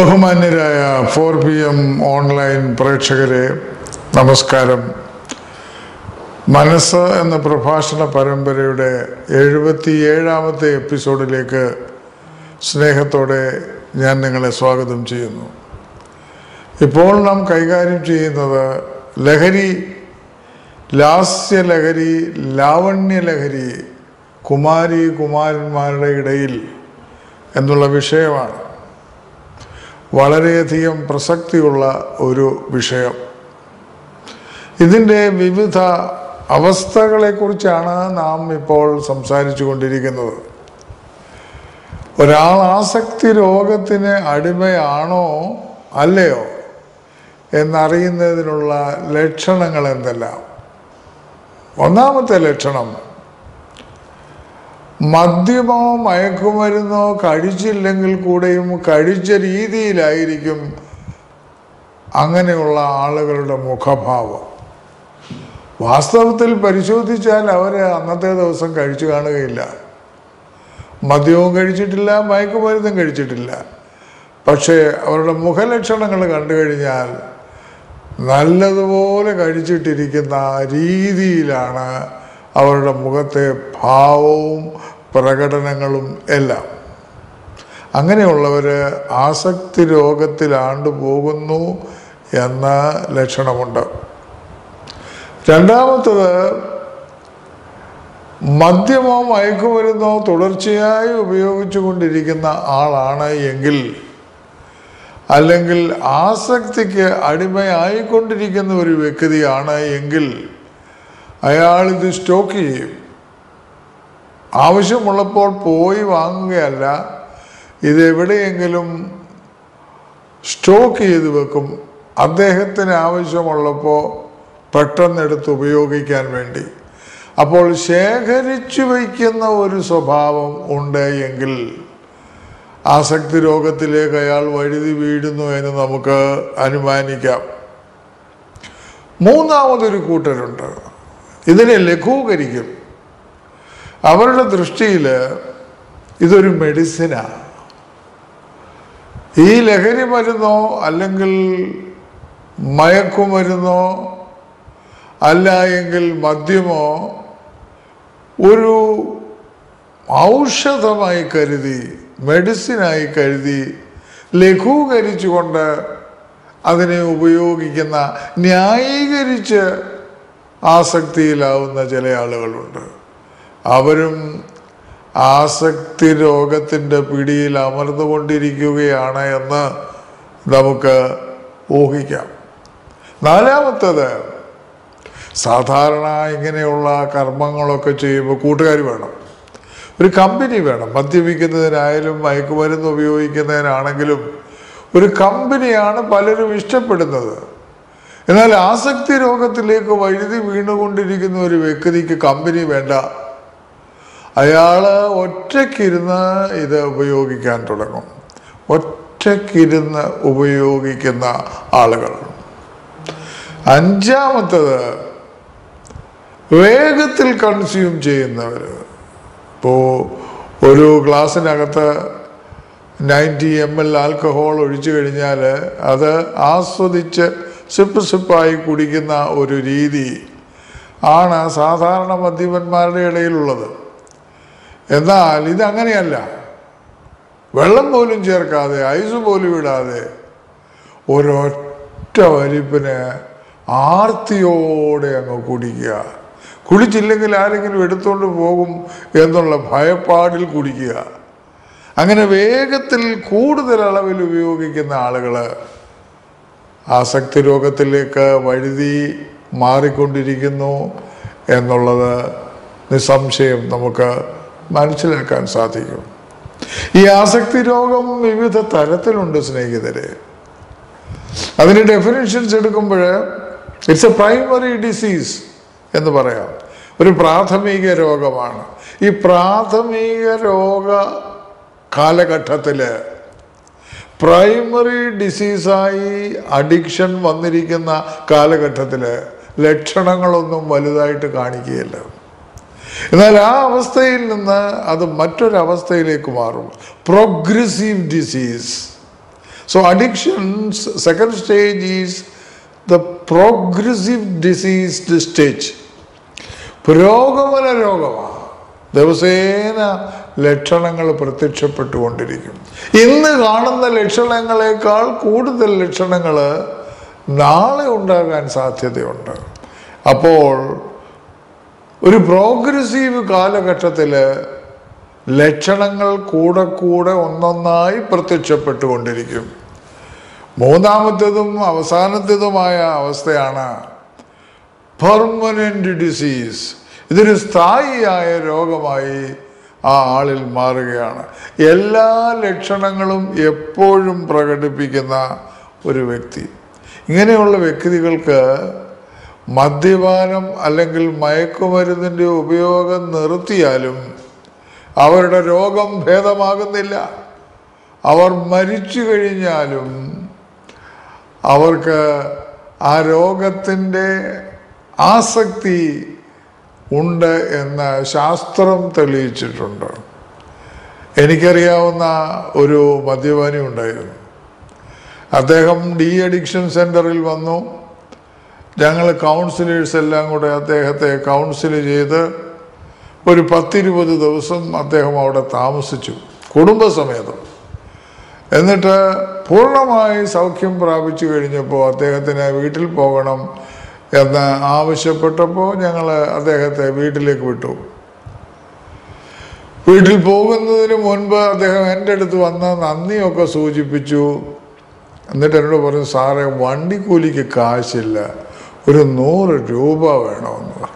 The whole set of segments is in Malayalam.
ബഹുമാന്യരായ ഫോർ പി എം ഓൺലൈൻ പ്രേക്ഷകരെ നമസ്കാരം മനസ്സ് എന്ന പ്രഭാഷണ പരമ്പരയുടെ എഴുപത്തിയേഴാമത്തെ എപ്പിസോഡിലേക്ക് സ്നേഹത്തോടെ ഞാൻ നിങ്ങളെ സ്വാഗതം ചെയ്യുന്നു ഇപ്പോൾ നാം കൈകാര്യം ചെയ്യുന്നത് ലഹരി ലാസ്യലഹരി ലാവണ്യലഹരി കുമാരി കുമാരന്മാരുടെ ഇടയിൽ എന്നുള്ള വിഷയമാണ് വളരെയധികം പ്രസക്തിയുള്ള ഒരു വിഷയം ഇതിൻ്റെ വിവിധ അവസ്ഥകളെക്കുറിച്ചാണ് നാം ഇപ്പോൾ സംസാരിച്ചു കൊണ്ടിരിക്കുന്നത് ഒരാൾ ആസക്തി രോഗത്തിന് അടിമയാണോ അല്ലയോ എന്നറിയുന്നതിനുള്ള ലക്ഷണങ്ങൾ എന്തെല്ലാം ഒന്നാമത്തെ ലക്ഷണം മദ്യമോ മയക്കുമരുന്നോ കഴിച്ചില്ലെങ്കിൽ കൂടെയും കഴിച്ച രീതിയിലായിരിക്കും അങ്ങനെയുള്ള ആളുകളുടെ മുഖഭാവം വാസ്തവത്തിൽ പരിശോധിച്ചാൽ അവർ അന്നത്തെ ദിവസം കഴിച്ചു കാണുകയില്ല മദ്യവും കഴിച്ചിട്ടില്ല മയക്കുമരുന്നും കഴിച്ചിട്ടില്ല പക്ഷേ അവരുടെ മുഖലക്ഷണങ്ങൾ കണ്ടു കഴിഞ്ഞാൽ നല്ലതുപോലെ കഴിച്ചിട്ടിരിക്കുന്ന രീതിയിലാണ് അവരുടെ മുഖത്തെ ഭാവവും പ്രകടനങ്ങളും എല്ലാം അങ്ങനെയുള്ളവർ ആസക്തി രോഗത്തിലാണ്ടു പോകുന്നു എന്ന ലക്ഷണമുണ്ട് രണ്ടാമത്തത് മദ്യമോ മയക്കുമരുന്നോ തുടർച്ചയായി ഉപയോഗിച്ചു കൊണ്ടിരിക്കുന്ന ആളാണ് എങ്കിൽ അല്ലെങ്കിൽ ആസക്തിക്ക് അടിമയായിക്കൊണ്ടിരിക്കുന്ന ഒരു വ്യക്തിയാണ് എങ്കിൽ അയാൾ ഇത് സ്റ്റോക്ക് ചെയ്യും ആവശ്യമുള്ളപ്പോൾ പോയി വാങ്ങുകയല്ല ഇത് എവിടെയെങ്കിലും സ്റ്റോക്ക് ചെയ്ത് വെക്കും അദ്ദേഹത്തിന് ആവശ്യമുള്ളപ്പോൾ പെട്ടെന്നെടുത്ത് ഉപയോഗിക്കാൻ വേണ്ടി അപ്പോൾ ശേഖരിച്ചു വയ്ക്കുന്ന ഒരു സ്വഭാവം ഉണ്ട് എങ്കിൽ ആസക്തി രോഗത്തിലേക്ക് അയാൾ വഴുതി വീഴുന്നു എന്ന് നമുക്ക് അനുമാനിക്കാം മൂന്നാമതൊരു കൂട്ടരുണ്ട് ഇതിനെ ലഘൂകരിക്കും അവരുടെ ദൃഷ്ടിയിൽ ഇതൊരു മെഡിസിനാണ് ഈ ലഹരി മരുന്നോ അല്ലെങ്കിൽ മയക്കുമരുന്നോ അല്ല എങ്കിൽ മദ്യമോ ഒരു ഔഷധമായി കരുതി മെഡിസിനായി കരുതി ലഘൂകരിച്ചുകൊണ്ട് അതിനെ ഉപയോഗിക്കുന്ന ന്യായീകരിച്ച് ആസക്തിയിലാവുന്ന ചില ആളുകളുണ്ട് അവരും ആസക്തി രോഗത്തിൻ്റെ പിടിയിൽ അമർന്നുകൊണ്ടിരിക്കുകയാണ് എന്ന് നമുക്ക് ഊഹിക്കാം നാലാമത്തത് സാധാരണ ഇങ്ങനെയുള്ള കർമ്മങ്ങളൊക്കെ ചെയ്യുമ്പോൾ കൂട്ടുകാർ വേണം ഒരു കമ്പനി വേണം മദ്യപിക്കുന്നതിനായാലും മയക്കുമരുന്ന് ഉപയോഗിക്കുന്നതിനാണെങ്കിലും ഒരു കമ്പനിയാണ് പലരും ഇഷ്ടപ്പെടുന്നത് എന്നാൽ ആസക്തി രോഗത്തിലേക്ക് വഴുതി വീണുകൊണ്ടിരിക്കുന്ന ഒരു വ്യക്തിക്ക് കമ്പനി വേണ്ട അയാൾ ഒറ്റയ്ക്കിരുന്ന് ഇത് ഉപയോഗിക്കാൻ തുടങ്ങും ഒറ്റയ്ക്കിരുന്ന് ഉപയോഗിക്കുന്ന ആളുകൾ അഞ്ചാമത്തത് വേഗത്തിൽ കൺസ്യൂം ചെയ്യുന്നവർ ഇപ്പോൾ ഒരു ഗ്ലാസ്സിനകത്ത് നയൻറ്റി എം എൽ ആൽക്കഹോൾ ഒഴിച്ചു കഴിഞ്ഞാൽ അത് ആസ്വദിച്ച് സിപ്പ് സിപ്പായി കുടിക്കുന്ന ഒരു രീതി ആണ് സാധാരണ മദ്യപന്മാരുടെ ഇടയിലുള്ളത് എന്നാൽ ഇതങ്ങനെയല്ല വെള്ളം പോലും ചേർക്കാതെ ഐസ് പോലും ഇടാതെ ഒരൊറ്റ വലിപ്പിന് ആർത്തിയോടെ അങ്ങ് കുടിക്കുക കുടിച്ചില്ലെങ്കിൽ ആരെങ്കിലും എടുത്തുകൊണ്ട് പോകും എന്നുള്ള ഭയപ്പാടിൽ കുടിക്കുക അങ്ങനെ വേഗത്തിൽ കൂടുതൽ അളവിൽ ഉപയോഗിക്കുന്ന ആളുകൾ ആസക്തി രോഗത്തിലേക്ക് വഴുതി മാറിക്കൊണ്ടിരിക്കുന്നു എന്നുള്ളത് നിസ്സംശയം നമുക്ക് മനസ്സിലാക്കാൻ സാധിക്കും ഈ ആസക്തി രോഗം വിവിധ തരത്തിലുണ്ട് സ്നേഹിതരെ അതിന് ഡെഫിനിഷൻസ് എടുക്കുമ്പോൾ ഇറ്റ്സ് എ പ്രൈമറി ഡിസീസ് എന്ന് പറയാം ഒരു പ്രാഥമിക രോഗമാണ് ഈ പ്രാഥമിക രോഗ കാലഘട്ടത്തിൽ പ്രൈമറി ഡിസീസായി അഡിക്ഷൻ വന്നിരിക്കുന്ന കാലഘട്ടത്തിൽ ലക്ഷണങ്ങളൊന്നും വലുതായിട്ട് കാണിക്കുകയില്ല എന്നാൽ ആ അവസ്ഥയിൽ നിന്ന് അത് മറ്റൊരവസ്ഥയിലേക്ക് മാറും progressive disease so addictions second stage is the progressive diseased stage പുരോഗമന രോഗമാണ് ദിവസേന ലക്ഷണങ്ങൾ പ്രത്യക്ഷപ്പെട്ടുകൊണ്ടിരിക്കും ഇന്ന് കാണുന്ന ലക്ഷണങ്ങളെക്കാൾ കൂടുതൽ ലക്ഷണങ്ങൾ നാളെ ഉണ്ടാകാൻ സാധ്യതയുണ്ട് അപ്പോൾ ഒരു പ്രോഗ്രസീവ് കാലഘട്ടത്തിൽ ലക്ഷണങ്ങൾ കൂടെ കൂടെ ഒന്നൊന്നായി പ്രത്യക്ഷപ്പെട്ടുകൊണ്ടിരിക്കും മൂന്നാമത്തേതും അവസാനത്തേതുമായ അവസ്ഥയാണ് പെർമനൻ്റ് ഡിസീസ് ഇതൊരു സ്ഥായിയായ രോഗമായി ആ ആളിൽ മാറുകയാണ് എല്ലാ ലക്ഷണങ്ങളും എപ്പോഴും പ്രകടിപ്പിക്കുന്ന ഒരു വ്യക്തി ഇങ്ങനെയുള്ള വ്യക്തികൾക്ക് മദ്യപാനം അല്ലെങ്കിൽ മയക്കുമരുന്നിൻ്റെ ഉപയോഗം നിർത്തിയാലും അവരുടെ രോഗം ഭേദമാകുന്നില്ല അവർ മരിച്ചു കഴിഞ്ഞാലും അവർക്ക് ആ രോഗത്തിൻ്റെ ആസക്തി ഉണ്ട് എന്ന് ശാസ്ത്രം തെളിയിച്ചിട്ടുണ്ട് എനിക്കറിയാവുന്ന ഒരു മദ്യപാനി ഉണ്ടായിരുന്നു അദ്ദേഹം ഡി അഡിക്ഷൻ സെൻറ്ററിൽ വന്നു ഞങ്ങൾ കൗൺസിലേഴ്സ് എല്ലാം കൂടെ അദ്ദേഹത്തെ കൗൺസിൽ ചെയ്ത് ഒരു പത്തിരുപത് ദിവസം അദ്ദേഹം അവിടെ താമസിച്ചു കുടുംബസമേതം എന്നിട്ട് പൂർണ്ണമായി സൗഖ്യം പ്രാപിച്ചു കഴിഞ്ഞപ്പോൾ അദ്ദേഹത്തിന് വീട്ടിൽ പോകണം എന്ന് ആവശ്യപ്പെട്ടപ്പോൾ ഞങ്ങൾ അദ്ദേഹത്തെ വീട്ടിലേക്ക് വിട്ടു വീട്ടിൽ പോകുന്നതിന് മുൻപ് അദ്ദേഹം എൻ്റെ അടുത്ത് വന്ന് നന്ദിയൊക്കെ സൂചിപ്പിച്ചു എന്നിട്ട് എന്നോട് പറഞ്ഞു സാറേ വണ്ടിക്കൂലിക്ക് കാശില്ല ഒരു നൂറ് രൂപ വേണമെന്ന് പറഞ്ഞു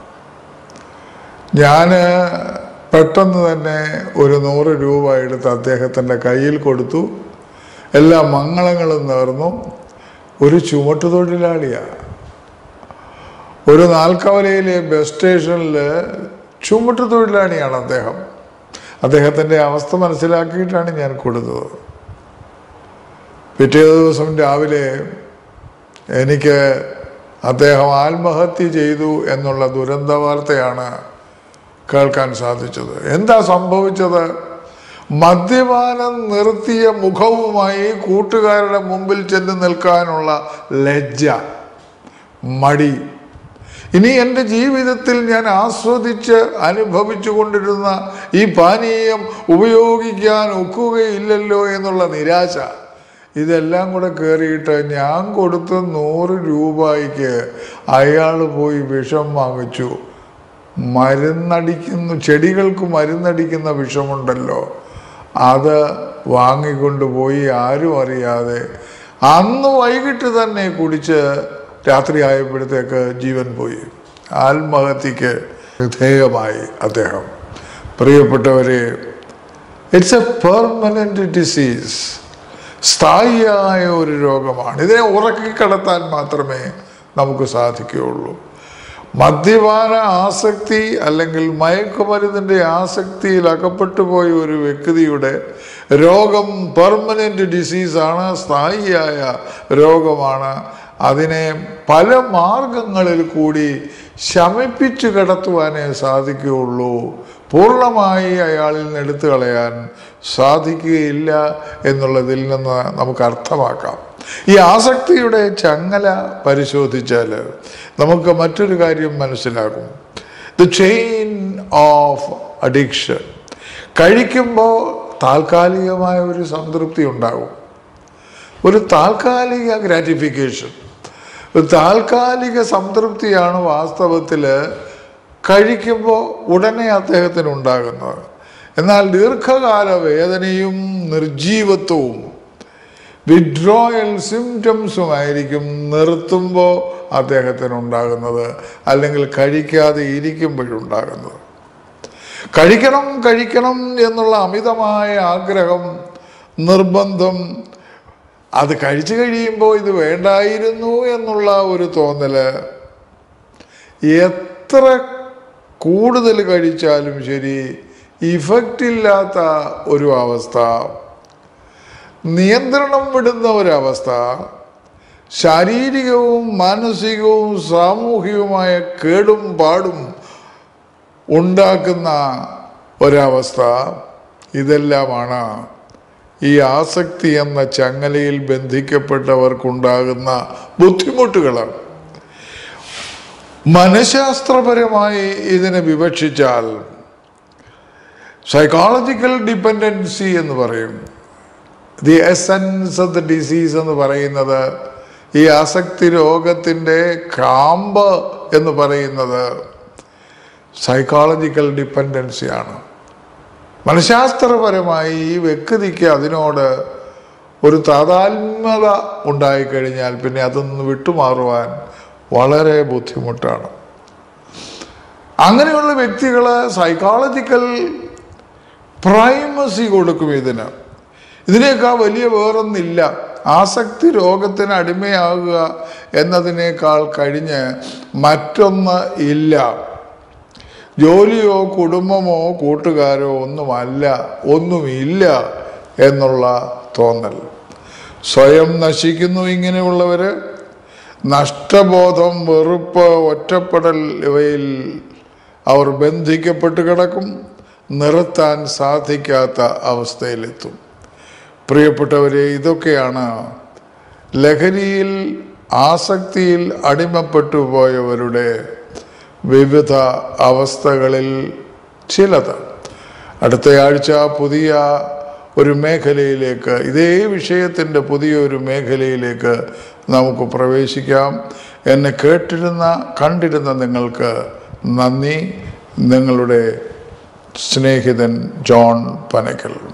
ഞാൻ പെട്ടെന്ന് തന്നെ ഒരു നൂറ് രൂപ എടുത്ത് അദ്ദേഹത്തിൻ്റെ കയ്യിൽ കൊടുത്തു എല്ലാ മംഗളങ്ങളും നേർന്നു ഒരു ചുമട്ടുതൊഴിലാളിയാണ് ഒരു നാൽക്കവലയിലെ ബസ് സ്റ്റേഷനിൽ ചുമട്ടുതൊഴിലാളിയാണ് അദ്ദേഹം അദ്ദേഹത്തിൻ്റെ അവസ്ഥ മനസ്സിലാക്കിയിട്ടാണ് ഞാൻ കൊടുത്തത് പിറ്റേ ദിവസം രാവിലെ എനിക്ക് അദ്ദേഹം ആത്മഹത്യ ചെയ്തു എന്നുള്ള ദുരന്ത വാർത്തയാണ് കേൾക്കാൻ സാധിച്ചത് എന്താ സംഭവിച്ചത് മദ്യപാനം നിർത്തിയ മുഖവുമായി കൂട്ടുകാരുടെ മുമ്പിൽ ചെന്ന് നിൽക്കാനുള്ള ലജ്ജ മടി ഇനി എൻ്റെ ജീവിതത്തിൽ ഞാൻ ആസ്വദിച്ച് അനുഭവിച്ചു കൊണ്ടിരുന്ന ഈ പാനീയം ഉപയോഗിക്കാൻ ഒക്കുകയില്ലല്ലോ എന്നുള്ള നിരാശ ഇതെല്ലാം കൂടെ കയറിയിട്ട് ഞാൻ കൊടുത്ത നൂറ് രൂപയ്ക്ക് അയാൾ പോയി വിഷം വാങ്ങിച്ചു മരുന്നടിക്കുന്നു ചെടികൾക്ക് മരുന്നടിക്കുന്ന വിഷമുണ്ടല്ലോ അത് വാങ്ങിക്കൊണ്ടുപോയി ആരും അറിയാതെ അന്ന് വൈകിട്ട് തന്നെ കുടിച്ച് രാത്രി ആയപ്പോഴത്തേക്ക് ജീവൻ പോയി ആത്മഹത്യക്ക് വിധേയമായി അദ്ദേഹം പ്രിയപ്പെട്ടവരെ ഇറ്റ്സ് എ പെർമനൻ്റ് ഡിസീസ് സ്ഥായിയായ ഒരു രോഗമാണ് ഇതിനെ ഉറക്കിക്കടത്താൻ മാത്രമേ നമുക്ക് സാധിക്കുകയുള്ളൂ മദ്യപാന ആസക്തി അല്ലെങ്കിൽ മയക്കുമരുന്നിൻ്റെ ആസക്തിയിൽ അകപ്പെട്ടു പോയ ഒരു വ്യക്തിയുടെ രോഗം പെർമനൻ്റ് ഡിസീസാണ് സ്ഥായിയായ രോഗമാണ് അതിനെ പല മാർഗങ്ങളിൽ കൂടി ശമിപ്പിച്ചു കിടത്തുവാനേ സാധിക്കുകയുള്ളൂ പൂർണ്ണമായി അയാളിൽ നിന്ന് എടുത്തു കളയാൻ സാധിക്കുകയില്ല എന്നുള്ളതിൽ നിന്ന് നമുക്ക് അർത്ഥമാക്കാം ഈ ആസക്തിയുടെ ചങ്ങല പരിശോധിച്ചാൽ നമുക്ക് മറ്റൊരു കാര്യം മനസ്സിലാകും ദ ചെയിൻ ഓഫ് അഡിക്ഷൻ കഴിക്കുമ്പോൾ താൽക്കാലികമായ ഒരു സംതൃപ്തി ഉണ്ടാകും ഒരു താൽക്കാലിക ഗ്രാറ്റിഫിക്കേഷൻ ഒരു താൽക്കാലിക സംതൃപ്തിയാണ് വാസ്തവത്തിൽ കഴിക്കുമ്പോൾ ഉടനെ അദ്ദേഹത്തിന് ഉണ്ടാകുന്നത് എന്നാൽ ദീർഘകാല വേദനയും നിർജീവത്വവും വിഡ്രോയൽ സിംറ്റംസും ആയിരിക്കും നിർത്തുമ്പോൾ അദ്ദേഹത്തിന് ഉണ്ടാകുന്നത് അല്ലെങ്കിൽ കഴിക്കാതെ ഇരിക്കുമ്പോഴുണ്ടാകുന്നത് കഴിക്കണം കഴിക്കണം എന്നുള്ള അമിതമായ ആഗ്രഹം നിർബന്ധം അത് കഴിച്ചു കഴിയുമ്പോൾ ഇത് വേണ്ടായിരുന്നു എന്നുള്ള ഒരു തോന്നല് എത്ര കൂടുതൽ കഴിച്ചാലും ശരി ഇഫക്റ്റ് ഇല്ലാത്ത ഒരു അവസ്ഥ നിയന്ത്രണം വിടുന്ന ഒരവസ്ഥ ശാരീരികവും മാനസികവും സാമൂഹികവുമായ കേടും പാടും ഉണ്ടാക്കുന്ന ഒരവസ്ഥ ഇതെല്ലാമാണ് ഈ ആസക്തി എന്ന ചങ്ങലയിൽ ബന്ധിക്കപ്പെട്ടവർക്കുണ്ടാകുന്ന ബുദ്ധിമുട്ടുകൾ മനഃശാസ്ത്രപരമായി ഇതിനെ വിവക്ഷിച്ചാൽ സൈക്കോളജിക്കൽ ഡിപ്പെൻഡൻസി എന്ന് പറയും the essence of the disease എന്ന് പറയുന്നത് ഈ ആസക്തി രോഗത്തിൻ്റെ കാമ്പ് എന്ന് പറയുന്നത് സൈക്കോളജിക്കൽ ഡിപ്പെൻഡൻസിയാണ് മനഃശാസ്ത്രപരമായി ഈ വ്യക്തിക്ക് അതിനോട് ഒരു താതാത്മ്യത ഉണ്ടായിക്കഴിഞ്ഞാൽ പിന്നെ അതൊന്ന് വിട്ടുമാറുവാൻ വളരെ ബുദ്ധിമുട്ടാണ് അങ്ങനെയുള്ള വ്യക്തികൾ സൈക്കോളജിക്കൽ പ്രൈമസി കൊടുക്കും ഇതിന് ഇതിനേക്കാൾ വലിയ വേറൊന്നില്ല ആസക്തി രോഗത്തിന് അടിമയാകുക എന്നതിനേക്കാൾ കഴിഞ്ഞ് മറ്റൊന്ന് ഇല്ല ജോലിയോ കുടുംബമോ കൂട്ടുകാരോ ഒന്നുമല്ല ഒന്നുമില്ല എന്നുള്ള തോന്നൽ സ്വയം നശിക്കുന്നു ഇങ്ങനെയുള്ളവർ നഷ്ടബോധം വെറുപ്പ് ഒറ്റപ്പെടൽ ഇവയിൽ അവർ ബന്ധിക്കപ്പെട്ട് കിടക്കും നിർത്താൻ സാധിക്കാത്ത അവസ്ഥയിലെത്തും പ്രിയപ്പെട്ടവരെ ഇതൊക്കെയാണ് ലഹരിയിൽ ആസക്തിയിൽ അടിമപ്പെട്ടു പോയവരുടെ വിവിധ അവസ്ഥകളിൽ ചിലത് അടുത്തയാഴ്ച പുതിയ ഒരു മേഖലയിലേക്ക് ഇതേ വിഷയത്തിൻ്റെ പുതിയൊരു മേഖലയിലേക്ക് നമുക്ക് പ്രവേശിക്കാം എന്നെ കേട്ടിരുന്ന കണ്ടിരുന്ന നിങ്ങൾക്ക് നന്ദി നിങ്ങളുടെ സ്നേഹിതൻ ജോൺ പനക്കൽ